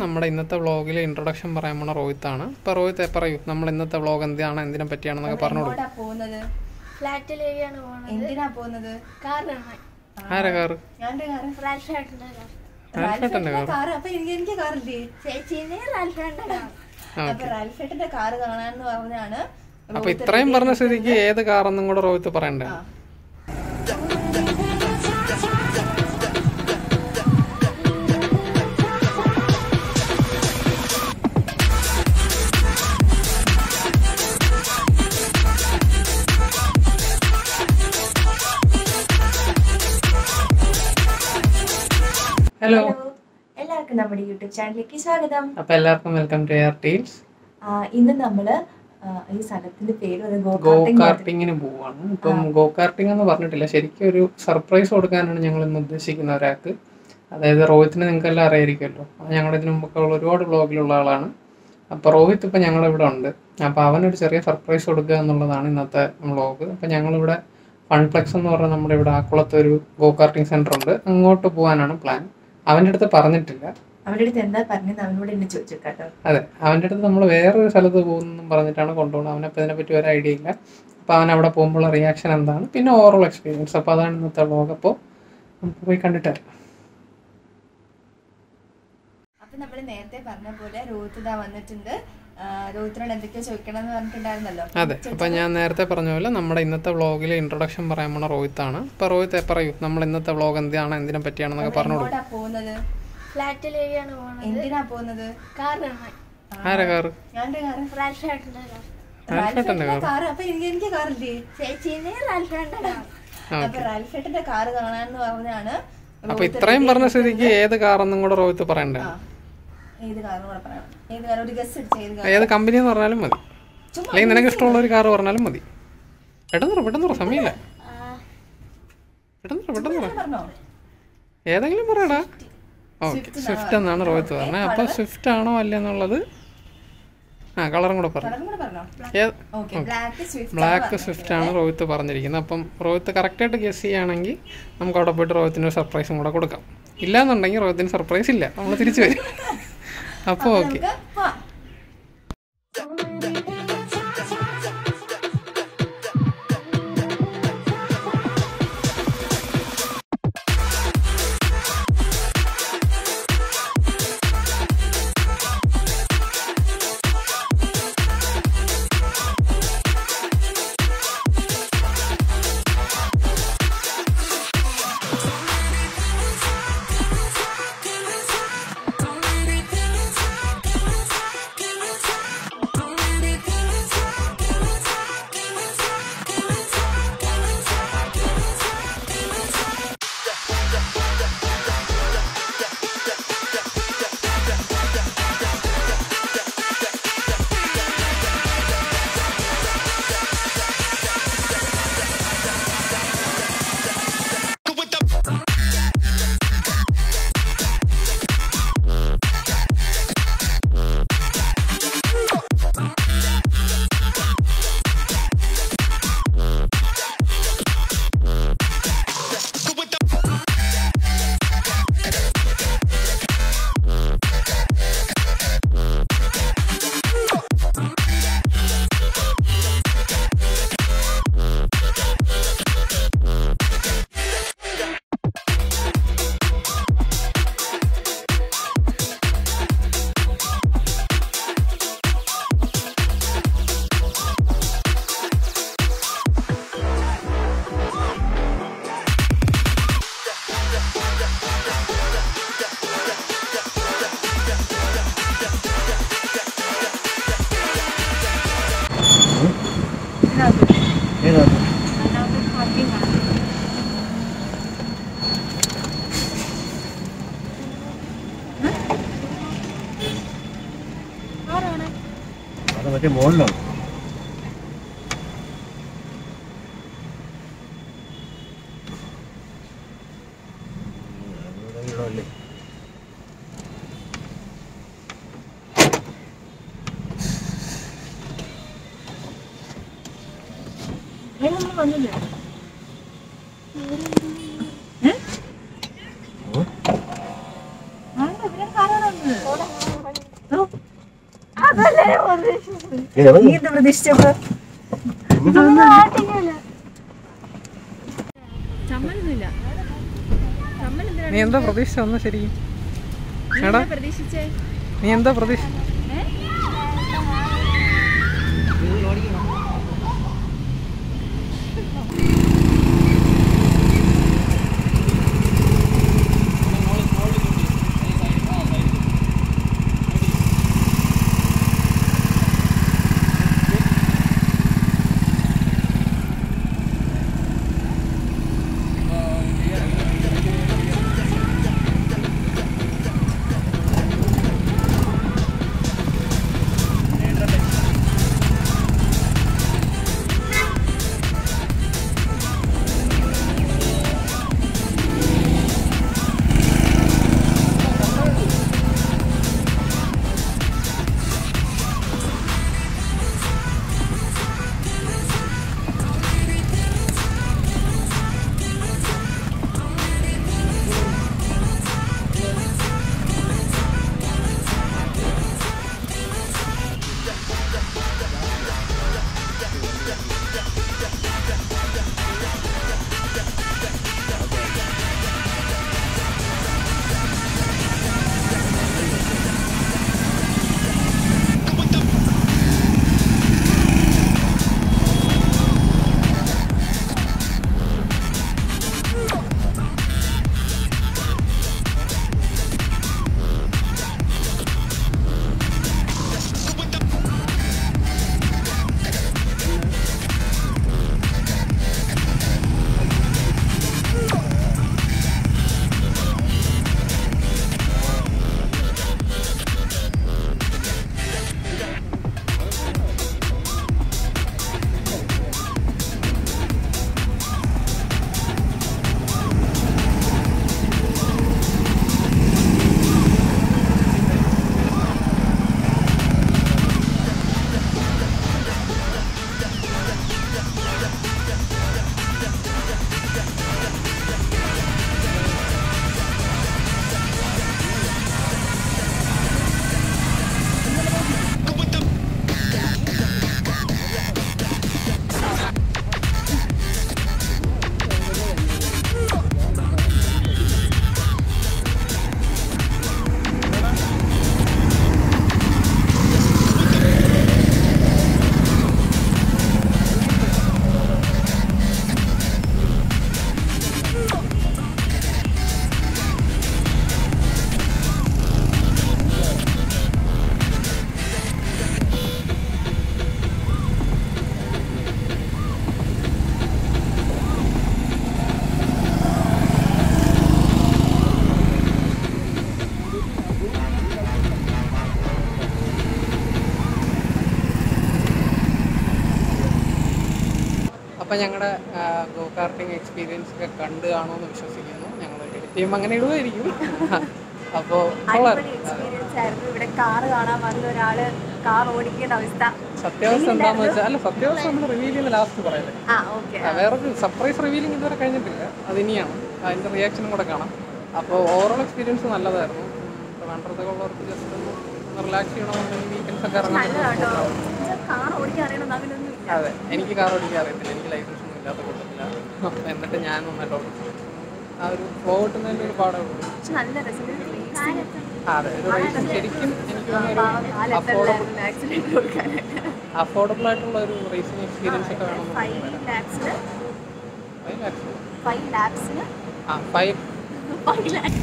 നമ്മുടെ ഇന്നത്തെ വ്ളോഗിൽ ഇൻട്രൊഡക്ഷൻ പറയാൻ പോണ റോഹിത്താണ് ഇപ്പോൾ റോഹിത്ത് പറയൂ നമ്മൾ ഇന്നത്തെ വ്ളോഗ് എന്താണ് എന്തിനെ പറ്റിയാണെന്നൊക്കെ പറഞ്ഞോളൂ എങ്ങോട്ടാ പോകുന്നത് ഫ്ലാറ്റിലേക്കാണ് പോണത് എന്തിനാ പോകുന്നത് കാറിനാണ് ആരാ കാറ് ഞാൻ്റെ കാറ് റാൽഫേട്ടൻ്റെ കാർ റാൽഫേട്ടൻ്റെ കാറ് കാറ് അപ്പൊ എനിക്ക് എനിക്ക് കാറില്ലേ ചേച്ചീനെ റാൽഫേട്ടൻ്റെ കാർ അപ്പൊ റാൽഫേട്ടന്റെ കാറ് കാണാന്ന് പറഞ്ഞാണ് അപ്പോൾ ഇത്രയും പറഞ്ഞ സ്ഥിതിക്ക് ഏത് കാറെന്നും കൂടെ റോഹിത്ത് പറയണ്ടേ ആ. ഹലോ എല്ലാവർക്കും നമ്മുടെ യൂട്യൂബ് ചാനലിലേക്ക് സ്വാഗതം അപ്പോൾ എല്ലാവർക്കും വെൽക്കം ടു എയർ ടീൽസ് ആ, ഇന്ന് നമ്മള് ആ, ഈ സ്ഥലത്തിന്റെ പേര് ഒരു ഗോ ഗോകാർട്ടിംഗ് കാർട്ടിങ്ങിന് പോവാണ് ഇപ്പം ഗോ കാർട്ടിംഗ് എന്ന് പറഞ്ഞിട്ടില്ല ശരിക്കും ഒരു സർപ്രൈസ് കൊടുക്കാനാണ് ഞങ്ങൾ ഇന്ന് ഉദ്ദേശിക്കുന്ന ഒരാൾക്ക് അതായത് റോഹിത്തിനെ നിങ്ങൾക്കെല്ലാം അറിയായിരിക്കുമല്ലോ അത് ഞങ്ങളുടെ ഇതിനു മുമ്പൊക്കെ ഉള്ള ഒരുപാട് വ്ളോഗിലുള്ള ആളാണ് അപ്പോൾ റോഹിത്ത് ഇപ്പം ഞങ്ങളിവിടെ ഉണ്ട് അപ്പോൾ അവനൊരു ചെറിയ സർപ്രൈസ് കൊടുക്കുക എന്നുള്ളതാണ് ഇന്നത്തെ വ്ളോഗ് അപ്പോൾ ഞങ്ങളിവിടെ ഫൺപ്ലെക്സ് എന്ന് പറഞ്ഞാൽ നമ്മുടെ ഇവിടെ ആക്കുളത്ത് ഒരു ഗോ കാർട്ടിംഗ് സെൻറ്റർ ഉണ്ട് അങ്ങോട്ട് പോകാനാണ് പ്ലാൻ അവൻ്റെ അടുത്ത് പറഞ്ഞിട്ടില്ല അവരുടെ അടുത്ത് എന്താ പറഞ്ഞത് അവനോട് എന്നെ ചോദിച്ചു കേട്ടോ അതെ അവൻ്റെ അടുത്ത് നമ്മൾ വേറൊരു സ്ഥലത്ത് പോകുന്നെന്നും പറഞ്ഞിട്ടാണ് കൊണ്ടുപോകുന്നത് അവനപ്പോൾ ഇതിനെപ്പറ്റി ഒരു ഐഡിയ ഇല്ല അപ്പോൾ അവൻ അവിടെ പോകുമ്പോൾ റിയാക്ഷൻ എന്താണ് പിന്നെ ഓവറോൾ എക്സ്പീരിയൻസ് അപ്പോൾ അതാണ് ഇന്നത്തെ വ്ളോഗ് അപ്പോൾ നമുക്ക് പോയി കണ്ടിട്ട് വരാം അപ്പൊ നമ്മൾ നേരത്തെ പറഞ്ഞ പോലെ റോഹിത് ഇതാ വന്നിട്ടുണ്ട് ആ, റോഹിത്തിനോട് എന്തൊക്കെയോ ചോദിക്കണം എന്ന് പറഞ്ഞിട്ടുണ്ടായിരുന്നല്ലോ അതെ അപ്പോൾ ഞാൻ നേരത്തെ പറഞ്ഞ പോലെ നമ്മുടെ ഇന്നത്തെ വ്ളോഗിൽ ഇൻട്രൊഡക്ഷൻ പറയാൻ പോണ റോഹിത്താണ് അപ്പോൾ റോഹിത്ത് പറയൂ നമ്മൾ ഇന്നത്തെ വ്ളോഗ് എന്താണ് എന്തിനെ പറ്റിയാണെന്നൊക്കെ പറഞ്ഞോളൂ എങ്ങോട്ടാ പോകുന്നത് ഫ്ലാറ്റിലേക്കാണ് പോണത് എന്തിനാ പോകുന്നത് കാറിനാണ് ആരാ കാറ് ഞാൻ്റെ കാറ് റാൽഫേട്ടൻ്റെ കാർ റാൽഫേട്ടൻ്റെ റാൽഫേട്ടന്റെ കാറ് അപ്പൊ എനിക്ക് എനിക്ക് കാറില്ലേ ചേച്ചീനെ റാൽഫേട്ടൻ്റെ കാർ അപ്പൊ റാൽഫേട്ടന്റെ കാറ് കാണാന്ന് പറഞ്ഞാണ് അപ്പോൾ ഇത്രയും പറഞ്ഞ സ്ഥിതിക്ക് ഏത് കാറെന്നും കൂടെ റോഹിത്ത് പറയണ്ടേ ആ, ഏത് കാറും കൂടെ പറയണം ഏത് കാർ ഒരു ഗസ് അടിച്ച ഏത് കാർ ഏത് കമ്പനി എന്ന് പറഞ്ഞാലും മതി അല്ലെങ്കിൽ നിനക്ക് ഇഷ്ടമുള്ള ഒരു കാറ് പറഞ്ഞാലും മതി പെട്ടെന്ന് പറ, പെട്ടെന്ന് പറ, സമയമില്ല പെട്ടെന്ന് പറ, പെട്ടെന്ന് പറ. പറഞ്ഞോ ഏതെങ്കിലും പറയടാ ഓക്കെ സ്വിഫ്റ്റ് എന്നാണ് റോഹിത്ത് പറഞ്ഞത് അപ്പോൾ സ്വിഫ്റ്റ് ആണോ അല്ല എന്നുള്ളത് ആ കളറും കൂടെ പറഞ്ഞു കളറും കൂടെ പറഞ്ഞോ ഏത് okay black Swift black Swift ആണ് റോഹിത്ത് പറഞ്ഞിരിക്കുന്നത് അപ്പം റോഹിത്ത് കറക്റ്റായിട്ട് ഗസ് ചെയ്യുകയാണെങ്കിൽ നമുക്ക് അവിടെ പോയിട്ട് റോഹിത്തിന് ഒരു സർപ്രൈസും കൂടെ കൊടുക്കാം ഇല്ല എന്നുണ്ടെങ്കിൽ റോഹിത്തിന് സർപ്രൈസ് ഇല്ല നമ്മൾ തിരിച്ചു വരും അപ്പോൾ ഓക്കെ നമുക്ക് പോവാം. അത് മറ്റേ മുകളിലാണ് അല്ലേ ആ, ഇവിടെ കാറാണ് വന്നത്. ഏ, ഇറങ്ങ്. നീ എന്ത് പ്രതീക്ഷിച്ചപ്പോ ചമ്മലൊന്നുമില്ല ചമ്മൽ നീ എന്താ പ്രതീക്ഷ ഒന്ന് ശരിക്കും എടാ പ്രതീക്ഷിച്ചേ നീ എന്താ പ്രതീക്ഷ അപ്പം ഞങ്ങളുടെ ഗോ കാർട്ടിംഗ് എക്സ്പീരിയൻസ് ഒക്കെ കണ്ട് കാണുമെന്ന് വിശ്വസിക്കുന്നു ഞങ്ങൾ എഡിറ്റ് ചെയ്യുമ്പോൾ അങ്ങനെ ഇടുമായിരിക്കും അപ്പോൾ അടിപൊളി എക്സ്പീരിയൻസ് ആയിരുന്നു ഇവിടെ കാർ കാണാൻ വന്ന ഒരാള് കാർ ഓടിക്കേണ്ട അവസ്ഥ സത്യാവസ്ഥ എന്താണെന്ന് വെച്ചാൽ അല്ല സത്യാവസ്ഥ നമ്മൾ റിവീൽ ചെയ്യുന്ന ലാസ്റ്റ് പറയല്ലേ ആ ഓക്കെ ആ, വേറൊരു സർപ്രൈസ് റിവീലിംഗ് ഇതുവരെ കഴിഞ്ഞിട്ടില്ല അതിനിയാണ് അതിൻ്റെ റിയാക്ഷനും കൂടെ കാണാം അപ്പോൾ ഓവറോൾ എക്സ്പീരിയൻസ് നല്ലതായിരുന്നു ട്രിവാൻഡ്രത്തൊക്കെ ഉള്ളവർക്ക് ജസ്റ്റ് ഒന്ന് റിലാക്സ് ചെയ്യണമെന്നുണ്ടെങ്കിൽ വീക്കെൻഡ്സ് ഒക്കെ ഇറങ്ങാൻ നല്ലതാട്ടോ കാർ ഓടിക്കാൻ അറിയണമെന്ന് അങ്ങനെയൊന്നും ഇല്ല അതെ എനിക്ക് കാർ ഓടിക്കാൻ അറിയത്തില്ല എനിക്ക് ലൈസൻസ് ഒന്നും ഇല്ലാത്ത കൂട്ടത്തില്ല അപ്പം എന്നിട്ട് ഞാൻ നന്നായിട്ട് ഓടിച്ചു ആ ഒരു ഫ്ലോ കിട്ടുന്നതിൻ്റെ ഒരു പാടേ ഉള്ളൂ പക്ഷെ നല്ല രസം ആ, അതെ ഒരു റേസിംഗ് ശരിക്കും എനിക്ക് തോന്നുന്നു അഫോർഡബിൾ ആക്സിഡന്റ് കൊടുക്കാനായിട്ട് അഫോർഡബിൾ ആയിട്ടുള്ള ഒരു റേസിംഗ് എക്സ്പീരിയൻസ് ഒക്കെ വേണം ഫൈവ് ലാക്സിന് ഫൈവ് ലാക്സ് ഫൈവ് ലാക്സിന് ആ ഫൈവ് ഫൈവ് ലാക്സ്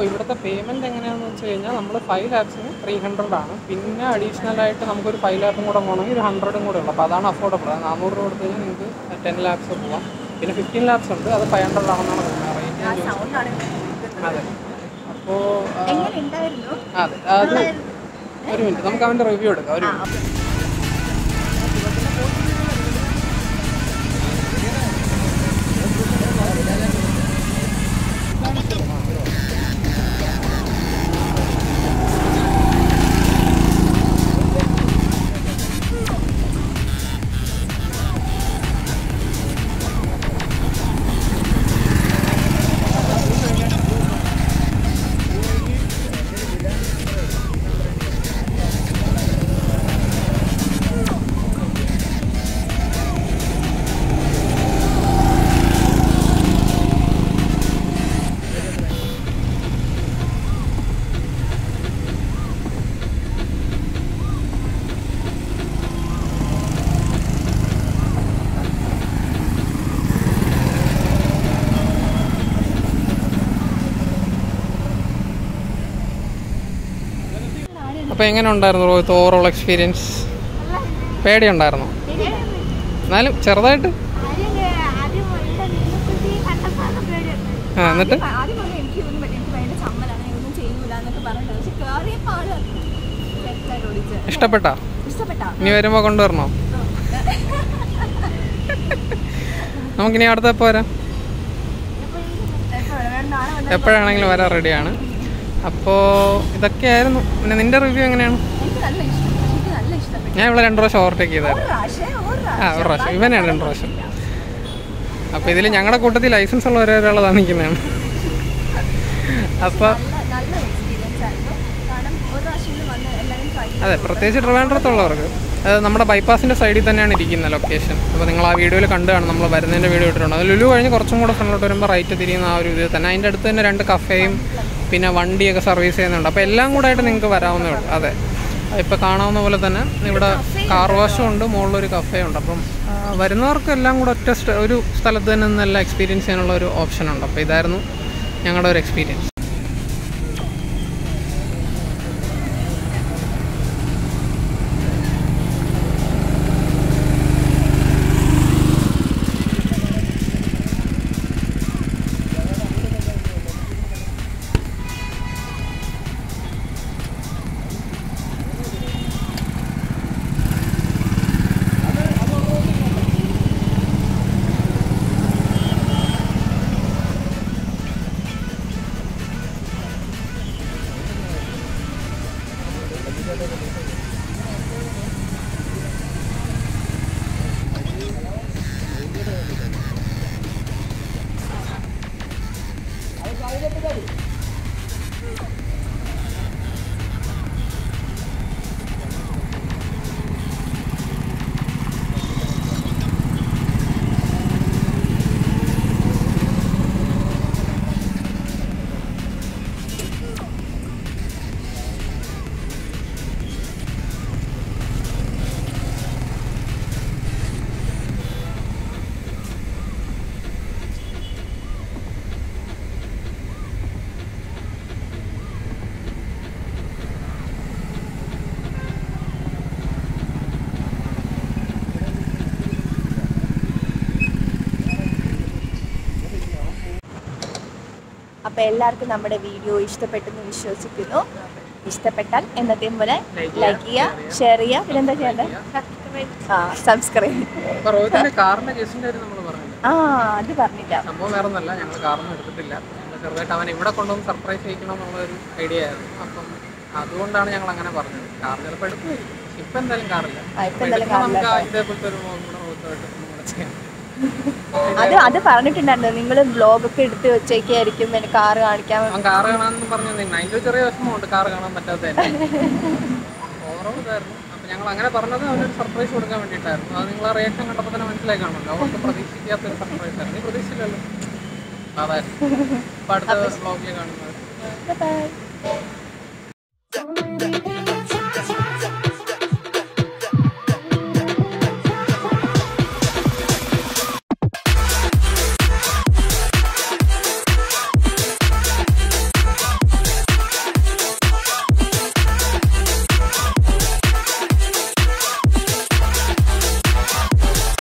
ഇവിടുത്തെ പേയ്മെൻറ്റ് എങ്ങനെയാണെന്ന് വെച്ച് കഴിഞ്ഞാൽ നമ്മൾ ഫൈവ് ലാക്സിന് ത്രീ ഹൺഡ്രഡ് ആണ് പിന്നെ അഡീഷണൽ ആയിട്ട് നമുക്കൊരു ഫൈവ് ലാക്കും കൂടെ പോകണമെങ്കിൽ ഒരു ഹൺഡ്രഡും കൂടെ ഉള്ളൂ അപ്പോൾ അതാണ് അഫോർഡബിൾ അത് നാനൂറ് രൂപ കൊടുത്ത് കഴിഞ്ഞാൽ നിങ്ങൾക്ക് ടെൻ ലാക്സ് പോവാം പിന്നെ ഫിഫ്റ്റീൻ ലാക്സ് ഉണ്ട് അത് ഫൈവ് ഹൺഡ്രഡ് ആണെന്നാണ് തോന്നുന്നത് റേറ്റ് ഞാൻ ചോദിച്ചത് സൗണ്ടാണ് കേൾക്കുന്നത്. അതെ അപ്പോൾ എങ്ങനെ ഉണ്ടായിരുന്നു അതെ അത് ഒരു മിനിറ്റ് നമുക്ക് അവൻ്റെ റിവ്യൂ എടുക്കാം ഒരു മിനിറ്റ് അപ്പോൾ എങ്ങനെ ഉണ്ടായിരുന്നു റോഹിത്ത് ഓവറോൾ എക്സ്പീരിയൻസ് പേടിയുണ്ടായിരുന്നോ എന്നാലും ചെറുതായിട്ട് ആദ്യം ആദ്യം മുതലേ നിന്നെക്കുട്ടി കണ്ടപ്പോഴാണ് പേടിയുണ്ടായി ആ എന്നിട്ട് ആദ്യം പറഞ്ഞ എനിക്ക് ഇതൊന്നും പറ്റില്ല എനിക്ക് ഭയങ്കര ചമ്മലാണ് ഞാൻ ഒന്നും ചെയ്യൂല എന്നൊക്കെ പറഞ്ഞിട്ട് പക്ഷെ കയറിയപ്പോൾ ആള് സെറ്റായിട്ട് ഓടിച്ച് ഇഷ്ടപ്പെട്ടാ ഇഷ്ടപ്പെട്ടാ ഇനി വരുമ്പോൾ കൊണ്ടുവരണോ നമുക്കിനി അടുത്ത എപ്പോൾ വരാം എപ്പോ വേണം? നാളെ വന്നാൽ എപ്പോഴാണെങ്കിലും വരാൻ റെഡിയാണ് അപ്പോൾ ഇതൊക്കെയായിരുന്നു പിന്നെ നിൻ്റെ റിവ്യൂ എങ്ങനെയാണ് എനിക്ക് നല്ല ഇഷ്ടം എനിക്ക് നല്ല ഇഷ്ടപ്പെട്ടു ഞാൻ ഇവിടെ രണ്ട് പ്രാവശ്യം ഓവർടേക്ക് ഒരു ചെയ്തായിരുന്നു പ്രാവശ്യം ഒരു ആ ഒരു പ്രാവശ്യം ഇവനെയാണ് രണ്ട് പ്രാവശ്യം അപ്പോൾ ഇതിൽ ഞങ്ങളുടെ കൂട്ടത്തിൽ ലൈസൻസ് ഉള്ള ഒരാളതാണ് നിൽക്കുന്നതാണ് അപ്പോൾ നല്ല നല്ല എക്സ്പീരിയൻസ് ആയിരുന്നു കാരണം ഒരു പ്രാവശ്യം ഇത് വന്ന് എല്ലാവരും ട്രൈ അതെ പ്രത്യേകിച്ച് ട്രിവാൻഡ്രത്തുള്ളവർക്ക് അത് നമ്മുടെ ബൈപ്പാസിൻ്റെ സൈഡിൽ തന്നെയാണ് ഇരിക്കുന്ന ലൊക്കേഷൻ അപ്പോൾ നിങ്ങൾ ആ വീഡിയോയിൽ കണ്ടു കാണും നമ്മൾ വരുന്നതിൻ്റെ വീഡിയോ ഇട്ടിട്ടുണ്ട് അത് ലുലു കഴിഞ്ഞ് കുറച്ചും കൂടെ ഫ്രണ്ടിലോട്ട് വരുമ്പോൾ റൈറ്റ് തിരിയുന്ന ആ ഒരു ഇത് തന്നെ അതിൻ്റെ അടുത്ത് തന്നെ രണ്ട് കഫേയും പിന്നെ വണ്ടിയൊക്കെ സർവീസ് ചെയ്യുന്നുണ്ട് അപ്പോൾ എല്ലാം കൂടെ ആയിട്ട് നിങ്ങൾക്ക് വരാവുന്നേ ഉള്ളൂ അതെ ഇപ്പോൾ കാണാവുന്ന പോലെ തന്നെ ഇവിടെ കാർ വാഷും ഉണ്ട് മുകളിലൊരു കഫേ ഉണ്ട് അപ്പം ആ, വരുന്നവർക്ക് എല്ലാം കൂടെ ഒറ്റ സ്റ്റ- ഒരു സ്ഥലത്ത് തന്നെ നിന്നെല്ലാം എക്സ്പീരിയൻസ് ചെയ്യാനുള്ള ഒരു ഓപ്ഷൻ ഉണ്ട് അപ്പോൾ ഇതായിരുന്നു ഞങ്ങളുടെ ഒരു എക്സ്പീരിയൻസ് അപ്പോൾ എല്ലാവർക്കും നമ്മുടെ വീഡിയോ ഇഷ്ടപ്പെട്ടെന്ന് വിശ്വസിക്കുന്നു ഇഷ്ടപ്പെട്ടാൽ എന്നത്തെയും പോലെ Like ലൈക്ക് ചെയ്യുക ഷെയർ ചെയ്യുക പിന്നെന്താ ചെയ്യേണ്ടത് ആ സബ്സ്ക്രൈബ് അപ്പോൾ റോഹിത്തിൻ്റെ കാറിൻ്റെ കേസിൻ്റെ കാര്യം നമ്മൾ പറഞ്ഞില്ല ആ അത് പറഞ്ഞില്ല സംഭവം വേറെ ഒന്നല്ല ഞങ്ങൾ കാറൊന്നും എടുത്തിട്ടില്ല ഞങ്ങൾ ചെറുതായിട്ട് അവൻ ഇവിടെ കൊണ്ടുവന്ന് സർപ്രൈസ് ചെയ്യിക്കണം എന്നുള്ളൊരു ഐഡിയ ആയിരുന്നു അപ്പം അതുകൊണ്ടാണ് ഞങ്ങൾ അങ്ങനെ പറഞ്ഞത് കാർ ചിലപ്പോൾ എടുക്കുമായിരിക്കും ഇപ്പം എന്തായാലും കാറില്ല ആ, ഇപ്പം അപ്പോൾ എന്തായാലും എടുക്കുമ്പോൾ നമുക്ക് ആ കാറില്ല. ഇതേപോലത്തെ ഒരു മോഹം കൂടെ റോഹിത്തുമായിട്ട് ഒന്നും കൂടെ ചെയ്യാം അത് അത് പറഞ്ഞിട്ടുണ്ടായിരുന്നു നിങ്ങൾ വ്ലോഗൊക്കെ എടുത്ത് വെച്ചേക്കായിരിക്കും എനിക്ക് കാറ് കാണിക്കാൻ അവൻ കാറ് കാണാമെന്ന് പറഞ്ഞു തന്നെ അതിൻ്റെ ഒരു ചെറിയ വിഷമമുണ്ട് കാറ് കാണാൻ പറ്റാത്ത ഓവറോൾ ഇതായിരുന്നു അപ്പം ഞങ്ങൾ അങ്ങനെ പറഞ്ഞത് അവനൊരു സർപ്രൈസ് കൊടുക്കാൻ വേണ്ടിയിട്ടായിരുന്നു അത് നിങ്ങൾ ആ റിയാക്ഷൻ കണ്ടപ്പോൾ തന്നെ മനസ്സിലായി കാണുമല്ലോ അവർക്ക് പ്രതീക്ഷിക്കാത്തൊരു സർപ്രൈസ് ആയിരുന്നു നീ പ്രതീക്ഷിച്ചില്ലല്ലോ അതായിരുന്നു അപ്പം അടുത്ത വ്ളോഗിൽ കാണുന്നത് ബൈ